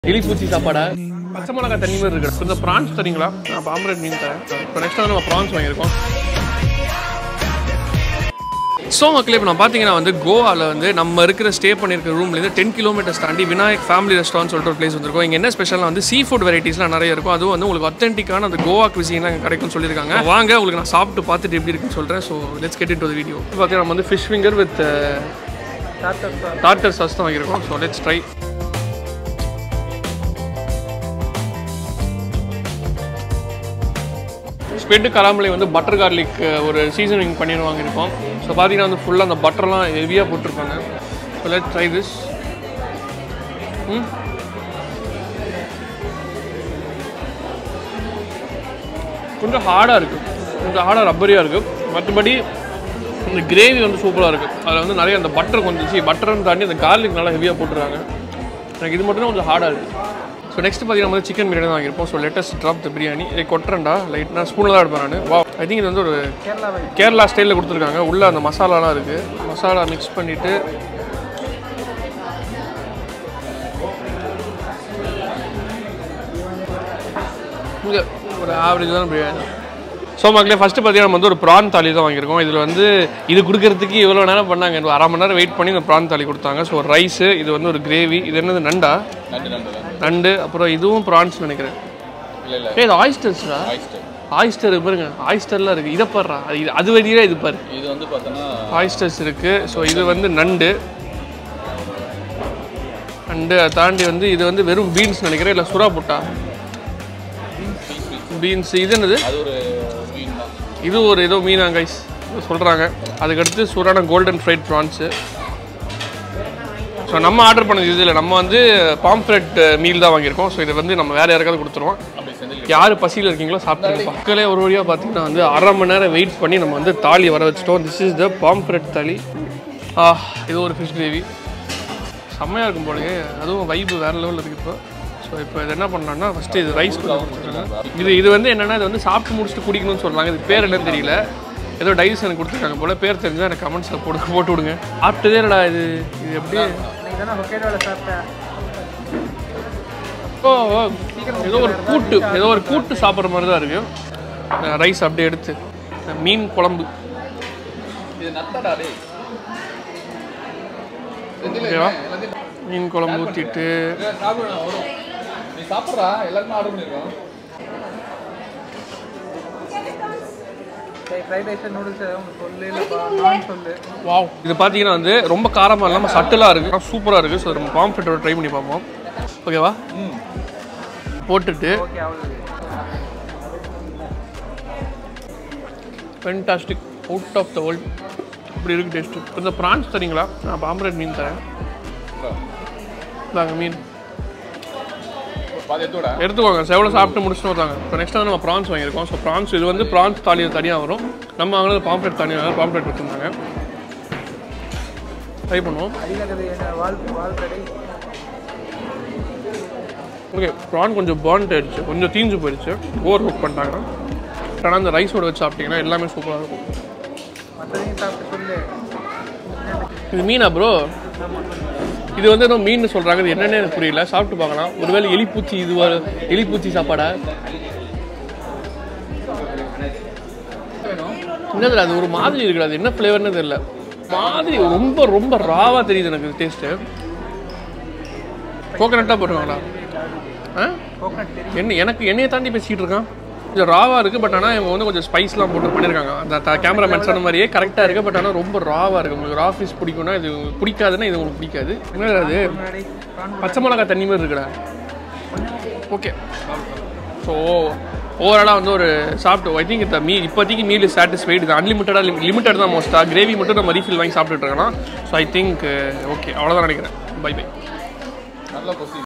எலிப்பூச்சி சாப்பாடா பச்சை மிளகா தண்ணி மாதிரி இருக்கு கொஞ்சம் ப்ரான்ஸ் தரீங்களா நான் பாம்பரேட் மீன் தரேன் இப்போ நெக்ஸ்ட் வந்து நம்ம ப்ரான்ஸ் வாங்கியிருக்கோம் ஸோ மக்களே இப்போ நான் பார்த்தீங்கன்னா வந்து கோவாவில் வந்து நம்ம இருக்கிற ஸ்டே பண்ணியிருக்க ரூம்லேருந்து டென் கிலோமீட்டர்ஸ் தாண்டி விநாயக் ஃபேமிலி ரெஸ்டாரண்ட் சொல்லிட்டு ஒரு பிளேஸ் வந்திருக்கோம் இங்கே என்ன ஸ்பெஷலாக வந்து சீ ஃபுட் வெரைட்டிஸ்லாம் நிறைய இருக்கும் அதுவும் வந்து உங்களுக்கு அத்தென்டிக்கான அந்த கோவா குவிசின்லாம் இங்கே கிடைக்கும்னு சொல்லியிருக்காங்க வாங்க உங்களுக்கு நான் சாப்பிட்டு பார்த்துட்டு எப்படி இருக்குன்னு சொல்கிறேன் so let's get it to video பார்த்தீங்கன்னா நம்ம வந்து fish finger with tartar sauce தான் வாங்கியிருக்கோம் ஸோ லெட்ஸ் ட்ரை ஸ்பெட்டு கராமலை வந்து பட்டர் கார்லிக் ஒரு சீசனிங் பண்ணி வாங்கியிருக்கோம் ஸோ பார்த்தீங்கன்னா வந்து ஃபுல்லாக அந்த பட்டர்லாம் ஹெவியாக போட்டிருப்பாங்க ஸோ லெட் ட்ரை திஸ் ம் கொஞ்சம் ஹார்டாக இருக்குது கொஞ்சம் ஹார்டாக ரப்பரியாக இருக்குது மற்றபடி இந்த கிரேவி வந்து சூப்பராக இருக்குது அதில் வந்து நிறைய அந்த பட்டர் கொஞ்சம் சி பட்டர்னு தாண்டி அந்த கார்லிக் நல்லா ஹெவியாக போட்டுருக்காங்க எனக்கு இது மட்டும் தான் கொஞ்சம் ஹார்டாக இருக்குது ஸோ நெக்ஸ்ட் பார்த்தீங்கன்னா வந்து சிக்கன் பிரியாணி தான் வாங்கியிருப்போம் so latest drop the biryani இதை கொட்டுறேன்டா லைட் நான் ஸ்பூனில் தான் எடுப்பேன் நான் வா ஐ திங்க் இது வந்து ஒரு கேரளா ஸ்டைலில் கொடுத்துருக்காங்க உள்ளே அந்த மசாலாலாம் இருக்குது மசாலா மிக்ஸ் பண்ணிவிட்டு இங்கே ஒரு ஆவரேஜ் தான் பிரியாணி ஸோ மக்களே ஃபஸ்ட்டு பார்த்தீங்கன்னா நம்ம வந்து ஒரு ப்ரான் தாலி தான் வாங்கியிருக்கோம் இதில் வந்து இது கொடுக்கறதுக்கு இவ்வளோ நேரம் பண்ணாங்க ஒரு அரை மணி நேரம் வெயிட் பண்ணி இந்த ப்ரான் தாலி கொடுத்தாங்க ஸோ ரைஸு இது வந்து ஒரு கிரேவி இது என்னது நண்டா நண்டு நண்டு தான் நண்டு அப்புறம் இதுவும் ப்ரான்ஸ் நினைக்கிறேன் இல்லை இல்லை ஏய் இது ஆயிஸ்டர்ஸ்ரா ஆயிஸ்டர் ஆயிஸ்டர் பாருங்க ஆயிஸ்டர்லாம் இருக்குது இதை பாருறா அது இது அது வழியாக இது பாரு இது வந்து பார்த்தோன்னா ஆயிஸ்டர்ஸ் இருக்குது ஸோ இது வந்து நண்டு நண்டு அதை தாண்டி வந்து இது வந்து வெறும் பீன்ஸ் நினைக்கிறேன் இல்லை சுறா புட்டா பீன்ஸ் இது என்னது அது ஒரு மீன் தான் இது ஒரு ஏதோ மீனா கைஸ் சொல்கிறாங்க அதுக்கடுத்து சூடான கோல்டன் ஃப்ரைட் ப்ரான்ஸு ஸோ நம்ம ஆர்டர் பண்ணது இது இல்லை நம்ம வந்து பாம்ஃப்ரெட் மீல் தான் வாங்கியிருக்கோம் ஸோ இதை வந்து நம்ம வேறு யாருக்காவது கொடுத்துருவோம் அப்படி செந்தில் யார் பசியில் இருக்கீங்களோ சாப்பிட்டு மக்களே ஒரு வழியாக பார்த்தீங்கன்னா வந்து அரை மணி நேரம் வெயிட் பண்ணி நம்ம வந்து தாலி வர வச்சிட்டோம் திஸ் இஸ் த பாம்ஃப்ரெட் தாலி ஆ இது ஒரு ஃபிஷ் கிரேவி செம்மையாக இருக்கும் போலயே அதுவும் வைப்பு வேறு லெவலில் இருக்குது இப்போ ஸோ இப்போ இது என்ன பண்ணலாம்னா ஃபஸ்ட்டு இது ரைஸ் கொடுத்துருக்காங்க இது இது வந்து என்னென்னா இது வந்து சாப்பிட்டு முடிச்சுட்டு குடிக்கணும்னு சொல்கிறாங்க இது பேர் என்னன்னு தெரியல ஏதோ டைஸ் எனக்கு கொடுத்துருக்காங்க போல் பேர் தெரிஞ்சால் எனக்கு கமெண்ட்ஸில் போட்டு போட்டு விடுங்க சாப்பிட்டதே இல்லடா இது இது எப்படி ஓ ஓ. ஏதோ ஒரு கூட்டு ஏதோ ஒரு கூட்டு சாப்பிட்ற மாதிரி தான் இருக்கு ரைஸ் அப்படியே எடுத்து மீன் குழம்பு இது நத்தடா டேய் ஓகேவா மீன் குழம்பு ஊற்றிட்டு சாப்பிடணும் வரும் நீ சாப்பிட்றா எல்லாருமே ஆர்டர் பண்ணிருக்கோம் ஃப்ரைட் ரைஸ் நூடுல்ஸ் சொல்லு இல்லைப்பா நான் சொல்லு வாவ் இது பார்த்தீங்கன்னா வந்து ரொம்ப காரமாக இல்லாமல் சட்டலாக இருக்குது சூப்பராக இருக்குது ஸோ நம்ம பாம்ஃபெட்டோட ட்ரை பண்ணி பார்ப்போம் ஓகேவா போட்டுட்டு ஓகே அவ்வளோ fantastic out of the world இப்படி இருக்குது டேஸ்ட்டு இப்போ இந்த ப்ரான்ஸ் தரீங்களா நான் பாம்பரேட் மீன் தரேன் இந்தாங்க மீன் பாதி எடுத்துடா எடுத்துக்கோங்க செவலை சாப்பிட்டு முடிச்சுட்டு வந்தாங்க இப்போ நெக்ஸ்ட் வந்து நம்ம ப்ரான்ஸ் வாங்கியிருக்கோம் ஸோ ப்ரான்ஸ் இது வந்து ப்ரான்ஸ் தாலி தனியாக வரும் நம்ம வாங்கினது பாம்ப்ளெட் தனியாக பாம்ப்ளெட் கொடுத்துருந்தாங்க ட்ரை பண்ணுவோம் அடியில் என்ன வால் வால் கடை ஓகே ப்ரான் கொஞ்சம் பர்ன்ட் ஆயிடுச்சு கொஞ்சம் தீஞ்சு போயிடுச்சு ஓவர் குக் பண்ணிட்டாங்க ஆனால் அந்த ரைஸோட வச்சு சாப்பிட்டீங்கன்னா எல்லாமே சூப்பராக இருக்கும் மற்றதையும் சாப்பிட்டு சொல்லு இது மீனா ப்ரோ இது வந்து ஏதோ மீன் சொல்கிறாங்க இது என்னன்னு எனக்கு புரியல சாப்பிட்டு பார்க்கலாம் ஒருவேளை எலிப்பூச்சி இது ஒரு எலிப்பூச்சி சாப்பாடா என்னது அது ஒரு மாதிரி இருக்குது அது என்ன ஃப்ளேவர்னு தெரியல மாதிரி ரொம்ப ரொம்ப ராவாக தெரியுது எனக்கு டேஸ்ட்டு கோகனட்டாக போட்டுருவாங்களா ஆ கோகனட் தெரியும் என்ன எனக்கு என்னையை தாண்டி பேசிக்கிட்டு இருக்கான் கொஞ்சம் ராவாக இருக்குது பட் ஆனால் இவங்க வந்து கொஞ்சம் ஸ்பைஸ்லாம் போட்டு பண்ணியிருக்காங்க அந்த கேமராமேன் சொன்ன மாதிரியே கரெக்டாக இருக்குது பட் ஆனால் ரொம்ப ராவாக இருக்குது உங்களுக்கு ரா ஃபிஷ் பிடிக்கும்னா இது உங்களுக்கு பிடிக்காதுன்னா இது உங்களுக்கு பிடிக்காது என்னது அது முன்னாடி ப்ரான் பச்சை மிளகா தண்ணி மாதிரி இருக்குடா ஓகே ஸோ ஓவராலாக வந்து ஒரு சாப்பிட்டு ஐ திங்க் இந்த மீ இப்போதைக்கு மீல் சாட்டிஸ்ஃபைடு இது அன்லிமிட்டடாக லிமிட்டட் தான் மோஸ்ட்டாக கிரேவி மட்டும் நம்ம ரீஃபில் வாங்கி சாப்பிட்டுட்டு இருக்கலாம் ஸோ ஐ திங்க் ஓகே அவ்வளோதான் நினைக்கிறேன் பை பை நல்லா பொசி